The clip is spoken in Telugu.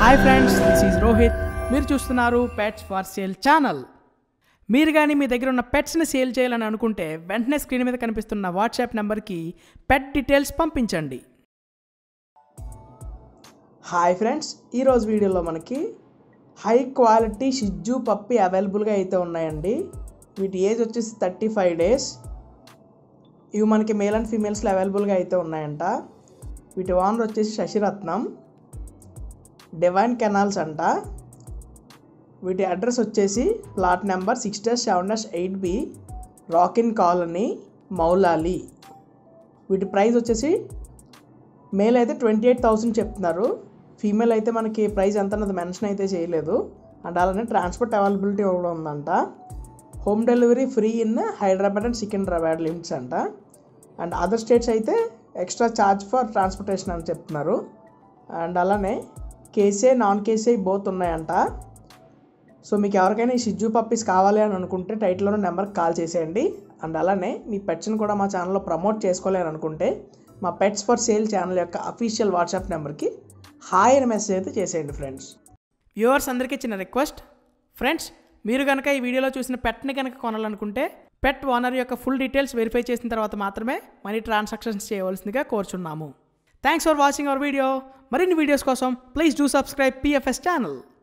hi friends this is Rohit మీరు చూస్తున్నారు పెట్స్ ఫర్ సేల్ ఛానల్ మీరు కానీ మీ దగ్గర ఉన్న పెట్స్ని సేల్ చేయాలని అనుకుంటే వెంటనే స్క్రీన్ మీద కనిపిస్తున్న వాట్సాప్ నెంబర్కి పెట్ డీటెయిల్స్ పంపించండి హాయ్ ఫ్రెండ్స్ ఈరోజు వీడియోలో మనకి హై క్వాలిటీ షిజ్జు పప్పి అవైలబుల్గా అయితే ఉన్నాయండి వీటి ఏజ్ వచ్చేసి థర్టీ ఫైవ్ డేస్ ఇవి మనకి మేల్ అండ్ ఫీమేల్స్లో అవైలబుల్గా అయితే ఉన్నాయంట వీటి ఓనర్ వచ్చేసి శశిరత్నం డివైన్ కెనాల్స్ అంట వీటి అడ్రస్ వచ్చేసి plot number six dash seven dash eight B రాకిన్ కాలనీ మౌలాలి వీటి ప్రైస్ వచ్చేసి మేల్ అయితే ట్వంటీ ఎయిట్ థౌసండ్ చెప్తున్నారు ఫీమేల్ అయితే మనకి ప్రైస్ ఎంత అన్నది మెన్షన్ అయితే చేయలేదు అండ్ అలానే ట్రాన్స్పోర్ట్ అవైలబిలిటీ కూడా ఉందంట home delivery free in Hyderabad and Secunderabad limits అంట అండ్ అదర్ స్టేట్స్ అయితే ఎక్స్ట్రా ఛార్జ్ ఫర్ ట్రాన్స్పోర్టేషన్ అని చెప్తున్నారు అండ్ అలానే కేసే నాన్ కేసే బోత్ ఉన్నాయంట సో మీకు ఎవరికైనా ఈ షిజ్జు పప్పీస్ కావాలి అని అనుకుంటే టైటిల్లో నెంబర్కి కాల్ చేసేయండి అండ్ అలానే మీ పెట్స్ని కూడా మా ఛానల్లో ప్రమోట్ చేసుకోవాలి అని అనుకుంటే మా పెట్స్ ఫర్ సేల్ ఛానల్ యొక్క అఫీషియల్ వాట్సాప్ నెంబర్కి హాయ్ అని మెసేజ్ అయితే చేసేయండి ఫ్రెండ్స్ వ్యూవర్స్ అందరికీ చిన్న రిక్వెస్ట్ ఫ్రెండ్స్ మీరు కనుక ఈ వీడియోలో చూసిన పెట్ని కనుక కొనాలనుకుంటే పెట్ ఓనర్ యొక్క ఫుల్ డీటెయిల్స్ వెరిఫై చేసిన తర్వాత మాత్రమే మనీ ట్రాన్సాక్షన్స్ చేయవలసిందిగా కోరుచున్నాము thanks for watching our video మరిన్ని వీడియోస్ కోసం please do subscribe PFS channel